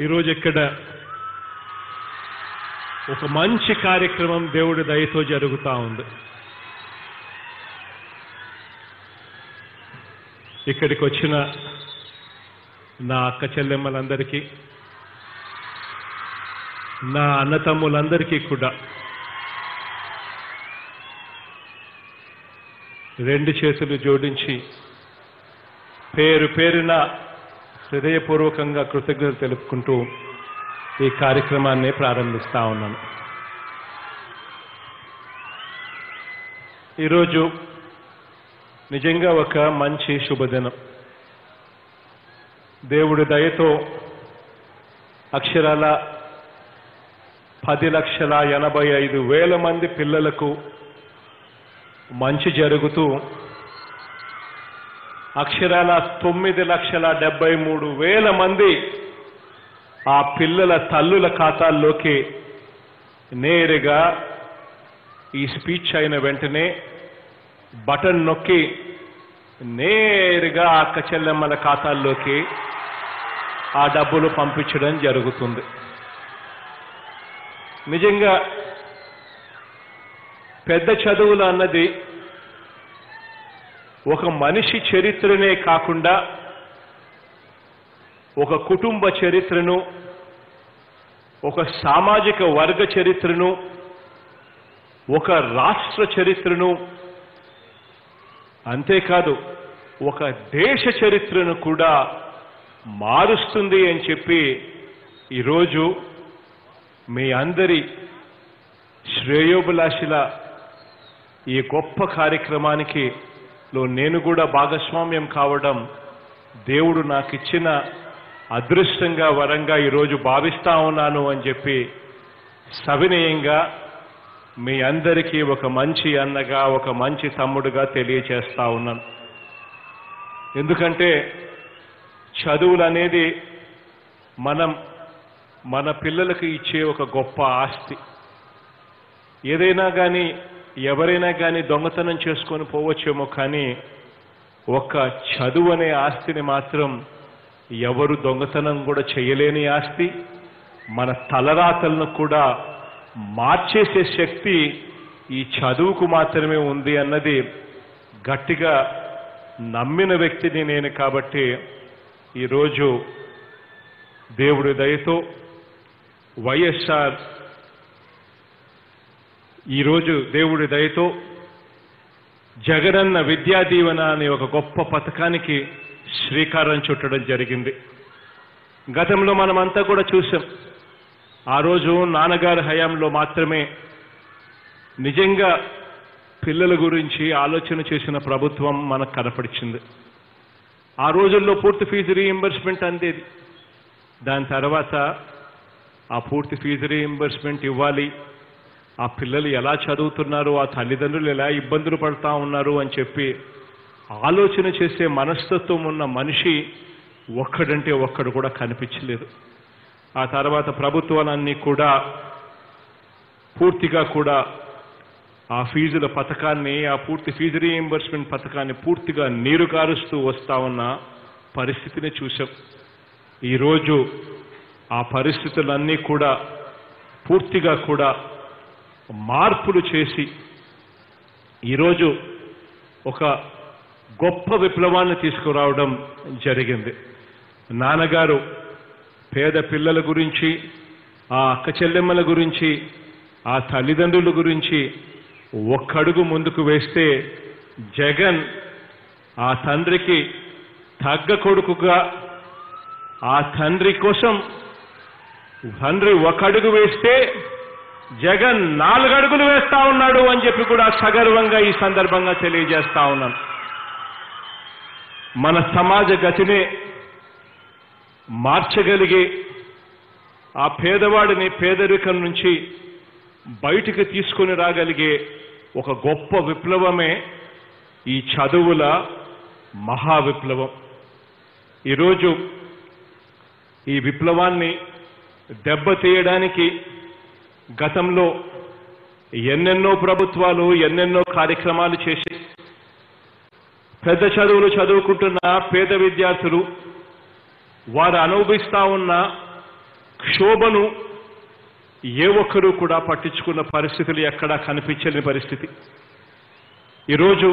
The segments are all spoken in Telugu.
ఈరోజు ఇక్కడ ఒక మంచి కార్యక్రమం దేవుడి దయతో జరుగుతూ ఉంది ఇక్కడికి వచ్చిన నా అక్క చెల్లెమ్మలందరికీ నా అన్నతమ్ములందరికీ కూడా రెండు చేతులు జోడించి పేరు పేరున హృదయపూర్వకంగా కృతజ్ఞతలు తెలుపుకుంటూ ఈ కార్యక్రమాన్ని ప్రారంభిస్తా ఉన్నాను ఈరోజు నిజంగా ఒక మంచి శుభదినం దేవుడి దయతో అక్షరాల పది లక్షల ఎనభై ఐదు వేల మంది పిల్లలకు మంచి జరుగుతూ అక్షరాల తొమ్మిది లక్షల డెబ్బై మూడు వేల మంది ఆ పిల్లల తల్లుల ఖాతాల్లోకి నేరుగా ఈ స్పీచ్ అయిన వెంటనే బటన్ నొక్కి నేరుగా అక్క చెల్లెమ్మల ఖాతాల్లోకి ఆ డబ్బులు పంపించడం జరుగుతుంది నిజంగా పెద్ద చదువులు అన్నది ఒక మనిషి చరిత్రనే కాకుండా ఒక కుటుంబ చరిత్రను ఒక సామాజిక వర్గ చరిత్రను ఒక రాష్ట్ర చరిత్రను అంతేకాదు ఒక దేశ చరిత్రను కూడా మారుస్తుంది అని చెప్పి ఈరోజు మీ అందరి శ్రేయోభిలాషిల ఈ గొప్ప కార్యక్రమానికి లో నేను కూడా భాగస్వామ్యం కావడం దేవుడు నాకు ఇచ్చిన అదృష్టంగా వరంగా ఈరోజు భావిస్తా ఉన్నాను అని చెప్పి సవినయంగా మీ అందరికీ ఒక మంచి అన్నగా ఒక మంచి తమ్ముడుగా తెలియచేస్తా ఉన్నాను ఎందుకంటే చదువులు అనేది మనం మన పిల్లలకు ఇచ్చే ఒక గొప్ప ఆస్తి ఏదైనా కానీ ఎవరైనా కానీ దొంగతనం చేసుకొని పోవచ్చేమో కానీ ఒక్క చదువు అనే ఆస్తిని మాత్రం ఎవరు దొంగతనం కూడా చేయలేని ఆస్తి మన తలరాతలను కూడా మార్చేసే శక్తి ఈ చదువుకు మాత్రమే ఉంది అన్నది గట్టిగా నమ్మిన వ్యక్తిని నేను కాబట్టి ఈరోజు దేవుడి దయతో వైఎస్ఆర్ ఈరోజు దేవుడి దయతో జగనన్న విద్యా దీవెన అనే ఒక గొప్ప పథకానికి శ్రీకారం చుట్టడం జరిగింది గతంలో మనమంతా కూడా చూసాం ఆ రోజు నాన్నగారి హయాంలో మాత్రమే నిజంగా పిల్లల గురించి ఆలోచన చేసిన ప్రభుత్వం మనకు కనపడిచింది ఆ రోజుల్లో పూర్తి ఫీజు రీఎంబర్స్మెంట్ అందేది దాని తర్వాత ఆ పూర్తి ఫీజు రీఎంబర్స్మెంట్ ఇవ్వాలి ఆ పిల్లలు ఎలా చదువుతున్నారు ఆ తల్లిదండ్రులు ఎలా ఇబ్బందులు పడతా ఉన్నారు అని చెప్పి ఆలోచన చేసే మనస్తత్వం ఉన్న మనిషి ఒక్కడంటే ఒక్కడు కూడా కనిపించలేదు ఆ తర్వాత ప్రభుత్వాలన్నీ కూడా పూర్తిగా కూడా ఆ ఫీజుల పథకాన్ని ఆ పూర్తి ఫీజు రీఎంబర్స్మెంట్ పథకాన్ని పూర్తిగా నీరు కారుస్తూ వస్తా ఉన్న పరిస్థితిని చూసాం ఈరోజు ఆ పరిస్థితులన్నీ కూడా పూర్తిగా కూడా మార్పులు చేసి ఈరోజు ఒక గొప్ప విప్లవాన్ని తీసుకురావడం జరిగింది నాన్నగారు పేద పిల్లల గురించి ఆ అక్క చెల్లెమ్మల గురించి ఆ తల్లిదండ్రుల గురించి ఒక్కడుగు ముందుకు వేస్తే జగన్ ఆ తండ్రికి తగ్గ కొడుకుగా ఆ తండ్రి కోసం తండ్రి ఒక అడుగు వేస్తే జగన్ నాలుగు అడుగులు వేస్తా ఉన్నాడు అని చెప్పి కూడా సగర్వంగా ఈ సందర్భంగా తెలియజేస్తా ఉన్నాను మన సమాజ గతిని మార్చగలిగే ఆ పేదవాడిని పేదరికం నుంచి బయటికి తీసుకొని రాగలిగే ఒక గొప్ప విప్లవమే ఈ చదువుల మహా విప్లవం ఈరోజు ఈ విప్లవాన్ని దెబ్బతీయడానికి గతంలో ఎన్నెన్నో ప్రభుత్వాలు ఎన్నెన్నో కార్యక్రమాలు చేసి పెద్ద చదువులు చదువుకుంటున్న పేద విద్యార్థులు వారు అనుభవిస్తా ఉన్న క్షోభను ఏ ఒక్కరూ కూడా పట్టించుకున్న పరిస్థితులు ఎక్కడా కనిపించని పరిస్థితి ఈరోజు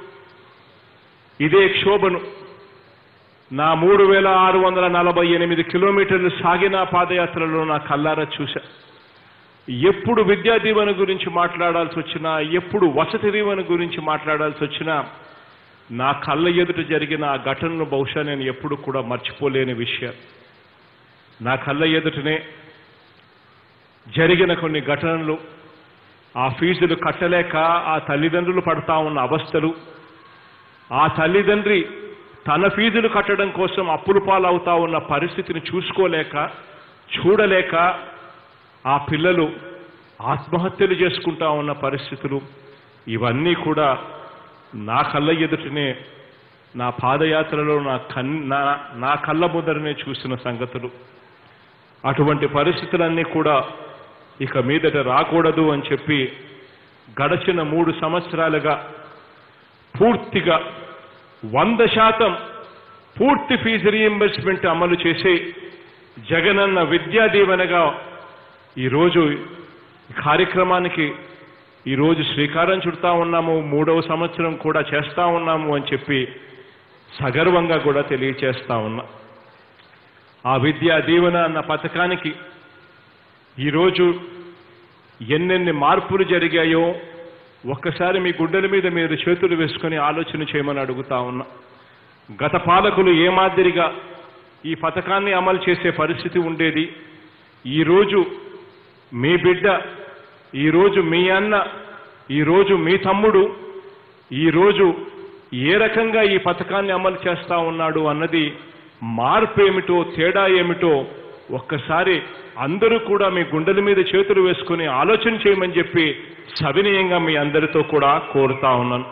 ఇదే క్షోభను నా మూడు వేల ఆరు వందల నలభై ఎనిమిది కిలోమీటర్లు సాగిన పాదయాత్రలో నా కల్లారా చూశా ఎప్పుడు విద్యా దీవెన గురించి మాట్లాడాల్సి వచ్చినా ఎప్పుడు వసతి దీవెన గురించి మాట్లాడాల్సి వచ్చినా నా కళ్ళ ఎదుట జరిగిన ఆ ఘటనను బహుశా నేను ఎప్పుడు కూడా మర్చిపోలేని విషయం నా కళ్ళ ఎదుటనే జరిగిన కొన్ని ఘటనలు ఆ ఫీజులు కట్టలేక ఆ తల్లిదండ్రులు పడతా ఉన్న అవస్థలు ఆ తల్లిదండ్రి తన ఫీజులు కట్టడం కోసం అప్పులు పాలవుతా ఉన్న పరిస్థితిని చూసుకోలేక చూడలేక ఆ పిల్లలు ఆత్మహత్యలు చేసుకుంటా ఉన్న పరిస్థితులు ఇవన్నీ కూడా నా కళ్ళ ఎదుటనే నా పాదయాత్రలో నా కన్ నా నా కళ్ళ ముదరనే చూసిన సంగతులు అటువంటి పరిస్థితులన్నీ కూడా ఇక మీదట రాకూడదు అని చెప్పి గడచిన మూడు సంవత్సరాలుగా పూర్తిగా వంద శాతం పూర్తి ఫీజు రీఎంబర్స్మెంట్ అమలు చేసి జగనన్న విద్యా దీవెనగా ఈరోజు ఈ కార్యక్రమానికి ఈరోజు శ్రీకారం చుడతా ఉన్నాము మూడవ సంవత్సరం కూడా చేస్తా ఉన్నాము అని చెప్పి సగర్వంగా కూడా తెలియచేస్తా ఉన్నా ఆ విద్యా దీవెన అన్న పథకానికి ఈరోజు ఎన్నెన్ని మార్పులు జరిగాయో ఒక్కసారి మీ గుడ్డల మీద మీరు చేతులు వేసుకొని ఆలోచన చేయమని అడుగుతా ఉన్నా గత పాలకులు ఏ మాదిరిగా ఈ పథకాన్ని అమలు చేసే పరిస్థితి ఉండేది ఈరోజు మీ బిడ్డ ఈరోజు మీ అన్న ఈరోజు మీ తమ్ముడు ఈరోజు ఏ రకంగా ఈ పథకాన్ని అమలు చేస్తా ఉన్నాడు అన్నది మార్పు ఏమిటో తేడా ఏమిటో ఒక్కసారి అందరూ కూడా మీ గుండెల మీద చేతులు వేసుకుని ఆలోచన చేయమని చెప్పి సవినయంగా మీ అందరితో కూడా కోరుతా ఉన్నాను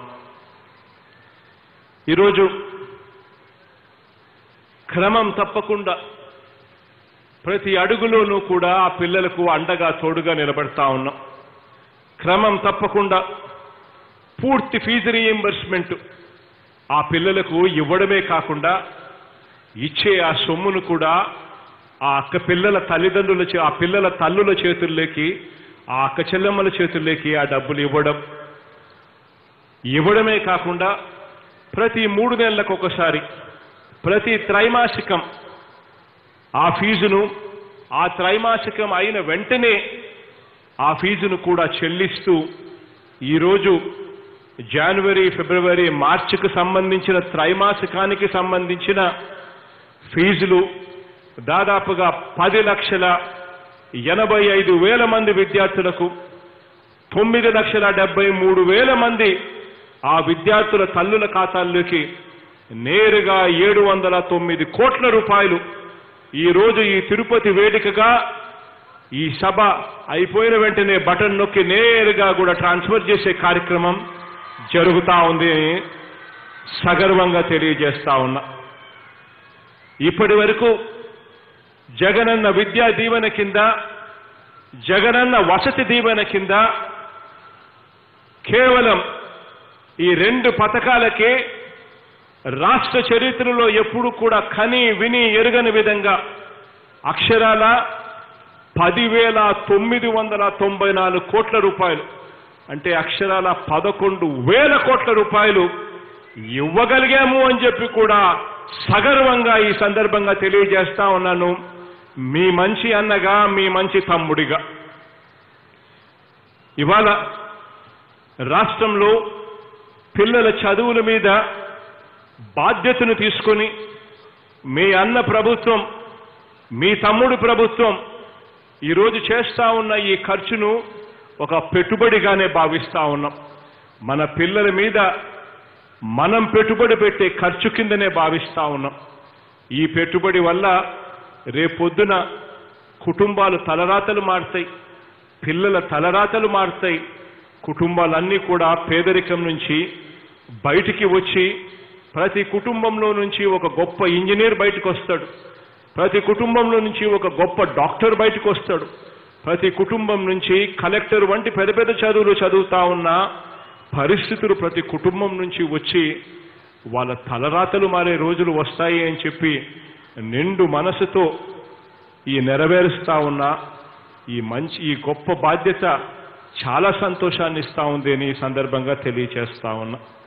ఈరోజు క్రమం తప్పకుండా ప్రతి అడుగులోనూ కూడా ఆ పిల్లలకు అండగా తోడుగా నిలబడతా ఉన్నాం క్రమం తప్పకుండా పూర్తి ఫీజు రీఎంబర్స్మెంట్ ఆ పిల్లలకు ఇవ్వడమే కాకుండా ఇచ్చే ఆ సొమ్మును కూడా ఆ అక్క పిల్లల తల్లిదండ్రుల చే- ఆ పిల్లల తల్లుల చేతుల్లోకి ఆ అక్క చెల్లెమ్మల చేతుల్లోకి ఆ డబ్బులు ఇవ్వడం ఇవ్వడమే కాకుండా ప్రతి మూడు నెలలకు ఒకసారి ప్రతి త్రైమాసికం ఆ ఫీజును ఆ త్రైమాసికం అయిన వెంటనే ఆ ఫీజును కూడా చెల్లిస్తూ ఈరోజు జనవరి ఫిబ్రవరి మార్చికి సంబంధించిన త్రైమాసికానికి సంబంధించిన ఫీజులు దాదాపుగా పది లక్షల ఎనభై ఐదు వేల మంది విద్యార్థులకు తొమ్మిది లక్షల డెబ్బై మూడు వేల మంది ఆ విద్యార్థుల తల్లుల ఖాతాల్లోకి నేరుగా ఏడు వందల తొమ్మిది కోట్ల రూపాయలు ఈ రోజు ఈ తిరుపతి వేదికగా ఈ సభ అయిపోయిన వెంటనే బటన్ నొక్కి నేరుగా కూడా ట్రాన్స్ఫర్ చేసే కార్యక్రమం జరుగుతా ఉంది అని సగర్వంగా తెలియజేస్తా ఉన్నా ఇప్పటి వరకు జగనన్న విద్యా దీవెన కింద జగనన్న వసతి దీవెన కింద కేవలం ఈ రెండు పథకాలకే రాష్ట్ర చరిత్రలో ఎప్పుడు కూడా కని విని ఎరుగని విధంగా అక్షరాల పదివేల తొమ్మిది వందల తొంభై నాలుగు కోట్ల రూపాయలు అంటే అక్షరాల పదకొండు వేల కోట్ల రూపాయలు ఇవ్వగలిగాము అని చెప్పి కూడా సగర్వంగా ఈ సందర్భంగా తెలియజేస్తా ఉన్నాను మీ మంచి అన్నగా మీ మంచి తమ్ముడిగా ఇవాళ రాష్ట్రంలో పిల్లల చదువుల మీద బాధ్యతను తీసుకొని మీ అన్న ప్రభుత్వం మీ తమ్ముడు ప్రభుత్వం ఈరోజు చేస్తా ఉన్న ఈ ఖర్చును ఒక పెట్టుబడిగానే భావిస్తా ఉన్నాం మన పిల్లల మీద మనం పెట్టుబడి పెట్టే ఖర్చు కిందనే భావిస్తా ఉన్నాం ఈ పెట్టుబడి వల్ల రేపొద్దున కుటుంబాలు తలరాతలు మారుతాయి పిల్లల తలరాతలు మారుతాయి కుటుంబాలన్నీ కూడా పేదరికం నుంచి బయటికి వచ్చి ప్రతి కుటుంబంలో నుంచి ఒక గొప్ప ఇంజనీర్ బయటకు వస్తాడు ప్రతి కుటుంబంలో నుంచి ఒక గొప్ప డాక్టర్ బయటకు వస్తాడు ప్రతి కుటుంబం నుంచి కలెక్టర్ వంటి పెద్ద పెద్ద చదువులు చదువుతా ఉన్న పరిస్థితులు ప్రతి కుటుంబం నుంచి వచ్చి వాళ్ళ తలరాతలు మారే రోజులు వస్తాయి అని చెప్పి నిండు మనసుతో ఈ నెరవేరుస్తా ఉన్న ఈ మంచి ఈ గొప్ప బాధ్యత చాలా సంతోషాన్ని ఇస్తా ఉంది అని ఈ సందర్భంగా తెలియచేస్తా ఉన్నా